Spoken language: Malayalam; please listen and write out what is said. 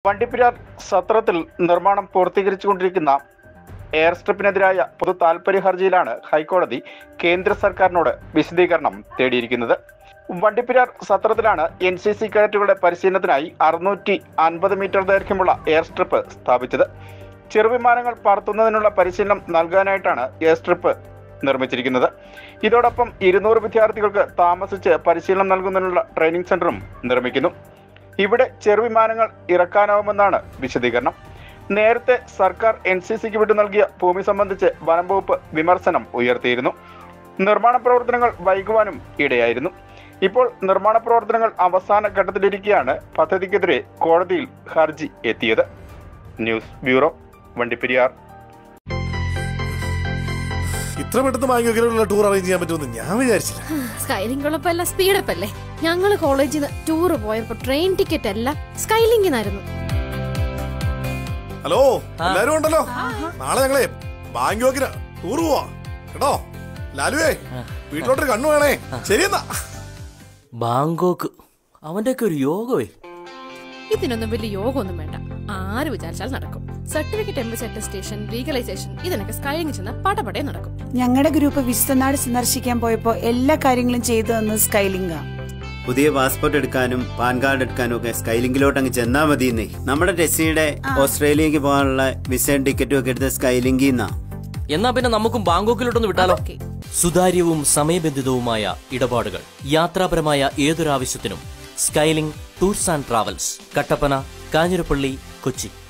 വണ്ടിപ്പെരിയാർ സത്രത്തിൽ നിർമ്മാണം പൂർത്തീകരിച്ചുകൊണ്ടിരിക്കുന്ന എയർ സ്ട്രിപ്പിനെതിരായ പൊതു താൽപര്യ ഹർജിയിലാണ് ഹൈക്കോടതി കേന്ദ്ര സർക്കാരിനോട് വിശദീകരണം തേടിയിരിക്കുന്നത് വണ്ടിപ്പെരിയാർ സത്രത്തിലാണ് എൻ സി സി കേഡറ്റുകളുടെ പരിശീലനത്തിനായി അറുന്നൂറ്റി അൻപത് മീറ്റർ ദൈർഘ്യമുള്ള എയർ സ്ട്രിപ്പ് സ്ഥാപിച്ചത് ചെറുവിമാനങ്ങൾ പറത്തുന്നതിനുള്ള പരിശീലനം നൽകാനായിട്ടാണ് എയർ സ്ട്രിപ്പ് നിർമ്മിച്ചിരിക്കുന്നത് ഇതോടൊപ്പം ഇരുന്നൂറ് വിദ്യാർത്ഥികൾക്ക് താമസിച്ച് പരിശീലനം നൽകുന്നതിനുള്ള ട്രെയിനിങ് സെന്ററും നിർമ്മിക്കുന്നു ഇവിടെ ചെറുവിമാനങ്ങൾ ഇറക്കാനാവുമെന്നാണ് വിശദീകരണം നേരത്തെ സർക്കാർ എൻ സി സിക്ക് വിട്ടു നൽകിയ ഭൂമി സംബന്ധിച്ച് വനം വകുപ്പ് വിമർശനം ഉയർത്തിയിരുന്നു നിർമ്മാണ പ്രവർത്തനങ്ങൾ വൈകുവാനും ഇടയായിരുന്നു ഇപ്പോൾ നിർമ്മാണ പ്രവർത്തനങ്ങൾ അവസാന ഘട്ടത്തിലിരിക്കെയാണ് പദ്ധതിക്കെതിരെ കോടതിയിൽ ഹർജി എത്തിയത് ന്യൂസ് ബ്യൂറോ വണ്ടിപ്പെരിയാർ ഇത്ര പെട്ടെന്ന് ബാങ്കോക്കിലുള്ള ടൂർ അറേഞ്ച് ചെയ്യാൻ പറ്റുമെന്ന് ഞാൻ വിചാരിച്ചില്ല സ്കൈലിംഗ് കുഴപ്പമല്ല സ്പീഡപ്പ് അല്ലേ ഞങ്ങള് കോളേജിൽ നിന്ന് ടൂർ പോയപ്പോ ട്രെയിൻ ടിക്കറ്റ് അല്ല സ്കൈലിംഗിനായിരുന്നു ഹലോ എല്ലാരും ഉണ്ടല്ലോ നാളെ ഞങ്ങളെ ബാങ്കോക്കിന് ടൂർ പോവാ കേട്ടോ ലാലുവേ വീട്ടിലോട്ടൊരു കണ്ണു വേണേ ശരിയെന്നാ ബാങ്കോക്ക് അവന്റെയൊക്കെ ഒരു യോഗമേ ഇതിനൊന്നും വലിയ യോഗമൊന്നും വേണ്ട ആര് വിചാരിച്ചാൽ നടക്കും സർട്ടിഫിക്കറ്റ് എംബസി അറ്റസ്റ്റേഷൻ ലീഗലൈസേഷൻ ഇതിനൊക്കെ സ്കൈലിംഗ് ചെന്ന പടപടേ നടക്കും ഞങ്ങളുടെ ഗ്രൂപ്പ് വിശ്വനാട് സന്ദർശിക്കാൻ പോയപ്പോ എല്ലാ കാര്യങ്ങളും ചെയ്തു തന്നത് സ്കൈലിംഗാ പുതിയ പാസ്പോർട്ട് എടുക്കാനും പാൻ കാർഡ് എടുക്കാനും ഒക്കെ സ്കൈലിങ്കിലോട്ട് അങ്ങ് ചെന്നാ മതിയെന്നേ നമ്മുടെ ടെസ്സിയുടെ ഓസ്ട്രേലിയക്ക് പോകാനുള്ള വിസയും ടിക്കറ്റും ഒക്കെ എടുത്ത സ്കൈലിങ്കിൽ നിന്നാ എന്നാ പിന്നെ നമുക്കും ബാങ്കോക്കിലോട്ടൊന്ന് വിട്ടാലോ ഓക്കെ സുതാര്യവും സമയബന്ധിതവുമായ ഇടപാടുകൾ യാത്രാപരമായ ഏതൊരാവശ്യത്തിനും Skyling tours and travels Kattappana Kanjirappally Kochi